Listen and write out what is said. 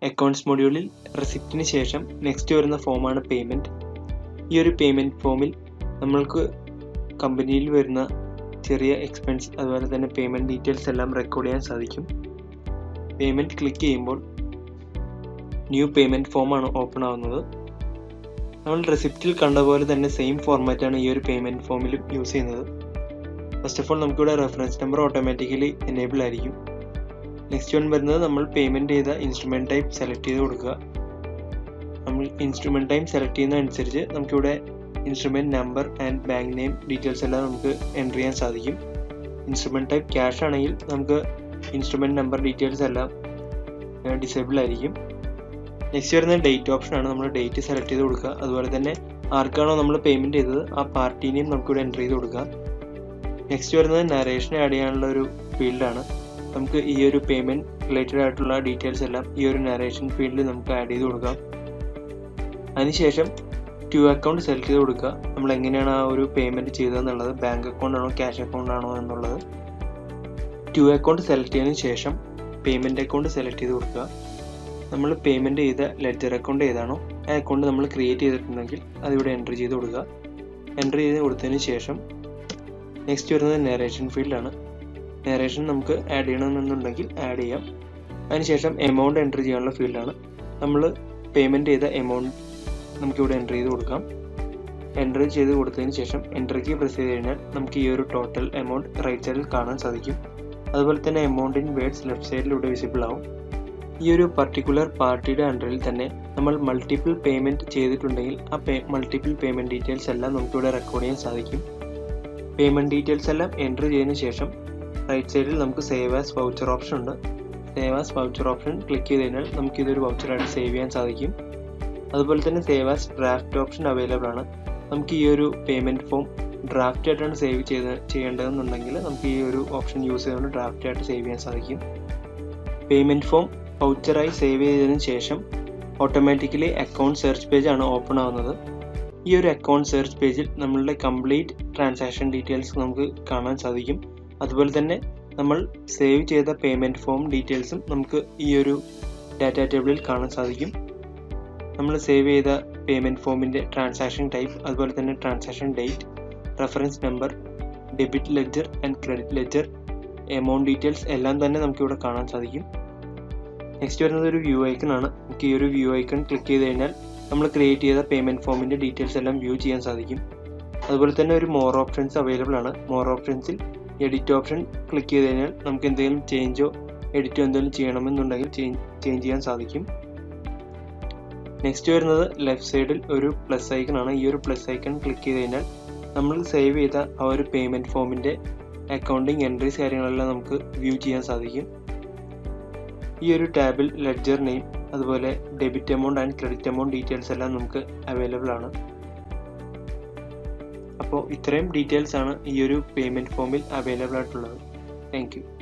accounts മൊഡ്യൂളിൽ റെസിപ്റ്റിന് ശേഷം next വരുന്ന ഫോമാണ് പേയ്മെൻറ്റ് ഈ ഒരു പേയ്മെൻറ്റ് ഫോമിൽ നമ്മൾക്ക് കമ്പനിയിൽ വരുന്ന ചെറിയ എക്സ്പെൻസ് അതുപോലെ തന്നെ പേയ്മെൻറ്റ് ഡീറ്റെയിൽസ് എല്ലാം റെക്കോർഡ് ചെയ്യാൻ സാധിക്കും പേയ്മെൻറ്റ് ക്ലിക്ക് ചെയ്യുമ്പോൾ ന്യൂ പേയ്മെൻറ്റ് ഫോമാണ് ഓപ്പൺ ആവുന്നത് നമ്മൾ റെസിപ്റ്റിൽ കണ്ട പോലെ തന്നെ സെയിം ഫോർമാറ്റാണ് ഈ ഒരു പേയ്മെൻറ്റ് ഫോമിലും യൂസ് ചെയ്യുന്നത് ഫസ്റ്റ് ഓഫ് ഓൾ നമുക്കിവിടെ റെഫറൻസ് നമ്പർ ഓട്ടോമാറ്റിക്കലി എനേബിൾ ആയിരിക്കും നെക്സ്റ്റ് വൺ വരുന്നത് നമ്മൾ പേയ്മെൻറ്റ് ചെയ്ത ഇൻസ്ട്രുമെൻറ്റ് ടൈപ്പ് സെലക്ട് ചെയ്ത് കൊടുക്കുക നമ്മൾ ഇൻസ്ട്രുമെൻറ്റ് ടൈം സെലക്ട് ചെയ്യുന്ന അനുസരിച്ച് നമുക്കിവിടെ instrument number and bank name details എല്ലാം നമുക്ക് എൻ്റർ ചെയ്യാൻ സാധിക്കും ഇൻസ്ട്രുമെൻറ്റ് ടൈപ്പ് ക്യാഷ് ആണെങ്കിൽ നമുക്ക് ഇൻസ്ട്രുമെൻറ്റ് നമ്പർ ഡീറ്റെയിൽസ് എല്ലാം ഡിസേബിൾ ആയിരിക്കും നെക്സ്റ്റ് വരുന്ന ഡേറ്റ് ഓപ്ഷൻ ആണ് നമ്മൾ ഡേറ്റ് സെലക്ട് ചെയ്ത് കൊടുക്കുക അതുപോലെ തന്നെ ആർക്കാണോ നമ്മൾ പേയ്മെൻറ്റ് ചെയ്തത് ആ പാർട്ടീനെയും നമുക്കിവിടെ എൻ്റർ ചെയ്ത് കൊടുക്കുക നെക്സ്റ്റ് വരുന്നത് നരേഷൻ ആഡ് ചെയ്യാനുള്ള ഒരു ഫീൽഡാണ് നമുക്ക് ഈ ഒരു പേയ്മെൻറ്റ് റിലേറ്റഡ് ആയിട്ടുള്ള ഡീറ്റെയിൽസ് എല്ലാം ഈ ഒരു നരേഷൻ ഫീൽഡിൽ നമുക്ക് ആഡ് ചെയ്ത് കൊടുക്കാം അതിനുശേഷം ടു അക്കൗണ്ട് സെലക്ട് ചെയ്ത് കൊടുക്കുക നമ്മൾ എങ്ങനെയാണ് ആ ഒരു പേയ്മെൻറ്റ് ചെയ്തതെന്നുള്ളത് ബാങ്ക് അക്കൗണ്ട് ആണോ ക്യാഷ് അക്കൗണ്ട് ആണോ എന്നുള്ളത് ടു അക്കൗണ്ട് സെലക്ട് ചെയ്തതിന് ശേഷം പേയ്മെൻറ്റ് അക്കൗണ്ട് സെലക്ട് ചെയ്ത് കൊടുക്കുക നമ്മൾ പേയ്മെൻറ്റ് ചെയ്ത ലെഡ്ജർ അക്കൗണ്ട് ഏതാണോ ആ അക്കൗണ്ട് നമ്മൾ ക്രിയേറ്റ് ചെയ്തിട്ടുണ്ടെങ്കിൽ അതിവിടെ എൻട്രി ചെയ്ത് കൊടുക്കുക എൻട്രി ചെയ്ത് കൊടുത്തതിന് ശേഷം നെക്സ്റ്റ് വരുന്നത് നരേഷൻ ഫീൽഡാണ് നരേഷൻ നമുക്ക് ആഡ് ചെയ്യണമെന്നുണ്ടെങ്കിൽ ആഡ് ചെയ്യാം അതിനുശേഷം എമൗണ്ട് എൻട്രി ചെയ്യാനുള്ള ഫീൽഡാണ് നമ്മൾ പേയ്മെൻറ്റ് ചെയ്ത എമൗണ്ട് നമുക്കിവിടെ എൻട്രി ചെയ്ത് കൊടുക്കാം എൻട്രി ചെയ്ത് കൊടുത്തതിന് ശേഷം എൻട്രിക്ക് പ്രസ് ചെയ്ത് കഴിഞ്ഞാൽ നമുക്ക് ഈ ഒരു ടോട്ടൽ എമൗണ്ട് റൈറ്റ് സൈഡിൽ കാണാൻ സാധിക്കും അതുപോലെ തന്നെ എമൗണ്ട് ഇൻ വേർഡ്സ് ലെഫ്റ്റ് സൈഡിൽ ഇവിടെ വിസിബിൾ ആവും ഈ ഒരു പർട്ടിക്കുലർ പാർട്ടിയുടെ അണ്ടറിൽ തന്നെ നമ്മൾ മൾട്ടിപ്പിൾ പേയ്മെൻറ്റ് ചെയ്തിട്ടുണ്ടെങ്കിൽ ആ പേ മൾട്ടിപ്പിൾ പേയ്മെൻറ്റ് ഡീറ്റെയിൽസ് എല്ലാം നമുക്കിവിടെ റെക്കോർഡ് ചെയ്യാൻ സാധിക്കും പേയ്മെൻറ്റ് ഡീറ്റെയിൽസ് എല്ലാം എൻട്രി ചെയ്തതിന് ശേഷം റൈറ്റ് സൈഡിൽ നമുക്ക് സേവ് ആസ് വൗച്ചർ ഓപ്ഷൻ ഉണ്ട് save as voucher option click ചെയ്ത് കഴിഞ്ഞാൽ നമുക്ക് ഇതൊരു വൗച്ചറായിട്ട് സേവ് ചെയ്യാൻ സാധിക്കും അതുപോലെ തന്നെ save as draft option available ആണ് നമുക്ക് ഈ ഒരു പേയ്മെൻറ്റ് ഫോം ഡ്രാഫ്റ്റ് ആയിട്ടാണ് സേവ് ചെയ്ത് ചെയ്യേണ്ടതെന്നുണ്ടെങ്കിൽ നമുക്ക് ഈ ഒരു ഓപ്ഷൻ യൂസ് ചെയ്തുകൊണ്ട് ഡ്രാഫ്റ്റ് ആയിട്ട് സേവ് ചെയ്യാൻ സാധിക്കും പേയ്മെൻറ്റ് ഫോം വൗച്ചറായി സേവ് ചെയ്തതിന് ശേഷം ഓട്ടോമാറ്റിക്കലി അക്കൗണ്ട് സെർച്ച് പേജ് ആണ് ഓപ്പൺ ആവുന്നത് ഈ ഒരു അക്കൗണ്ട് സെർച്ച് പേജിൽ നമ്മളുടെ കംപ്ലീറ്റ് ട്രാൻസാക്ഷൻ ഡീറ്റെയിൽസ് നമുക്ക് കാണാൻ സാധിക്കും അതുപോലെ തന്നെ നമ്മൾ സേവ് ചെയ്ത പേയ്മെൻറ്റ് ഫോം ഡീറ്റെയിൽസും നമുക്ക് ഈ ഒരു ഡാറ്റ ടേബിളിൽ കാണാൻ സാധിക്കും നമ്മൾ സേവ് ചെയ്ത പേയ്മെൻറ്റ് ഫോമിൻ്റെ ട്രാൻസാക്ഷൻ ടൈപ്പ് അതുപോലെ തന്നെ transaction date reference number debit ledger and credit ledger amount details എല്ലാം തന്നെ നമുക്കിവിടെ കാണാൻ സാധിക്കും നെക്സ്റ്റ് വരുന്നത് ഒരു വ്യൂ ഐക്കൺ ആണ് നമുക്ക് ഈ ഒരു വ്യൂ ഐക്കൺ ക്ലിക്ക് ചെയ്ത് കഴിഞ്ഞാൽ നമ്മൾ ക്രിയേറ്റ് ചെയ്ത പേയ്മെൻറ്റ് ഫോമിൻ്റെ ഡീറ്റെയിൽസ് എല്ലാം വ്യൂ ചെയ്യാൻ സാധിക്കും അതുപോലെ തന്നെ ഒരു മോർ ഓപ്ഷൻസ് അവൈലബിൾ ആണ് മോർ ഓപ്ഷൻസിൽ എഡിറ്റ് ഓപ്ഷൻ ക്ലിക്ക് ചെയ്ത് കഴിഞ്ഞാൽ നമുക്ക് എന്തെങ്കിലും ചേഞ്ചോ എഡിറ്റോ എന്തെങ്കിലും ചെയ്യണമെന്നുണ്ടെങ്കിൽ ചേഞ്ച് ചെയ്യാൻ സാധിക്കും നെക്സ്റ്റ് വരുന്നത് ലെഫ്റ്റ് സൈഡിൽ ഒരു പ്ലസ് ഐക്കൺ ആണ് ഈ ഒരു പ്ലസ് ഐക്കൺ ക്ലിക്ക് ചെയ്ത് കഴിഞ്ഞാൽ നമ്മൾ സേവ് ചെയ്ത ആ ഒരു പേയ്മെൻറ്റ് ഫോമിൻ്റെ അക്കൗണ്ടിങ് എൻട്രീസ് കാര്യങ്ങളെല്ലാം നമുക്ക് വ്യൂ ചെയ്യാൻ സാധിക്കും ഈ ഒരു ടാബിൽ ലെഡ്ജർ നെയിം അതുപോലെ debit amount and credit amount details എല്ലാം നമുക്ക് അവൈലബിൾ ആണ് അപ്പോൾ ഇത്രയും ഡീറ്റെയിൽസ് ആണ് ഈ ഒരു പേയ്മെൻറ്റ് ഫോമിൽ അവൈലബിൾ ആയിട്ടുള്ളത് താങ്ക്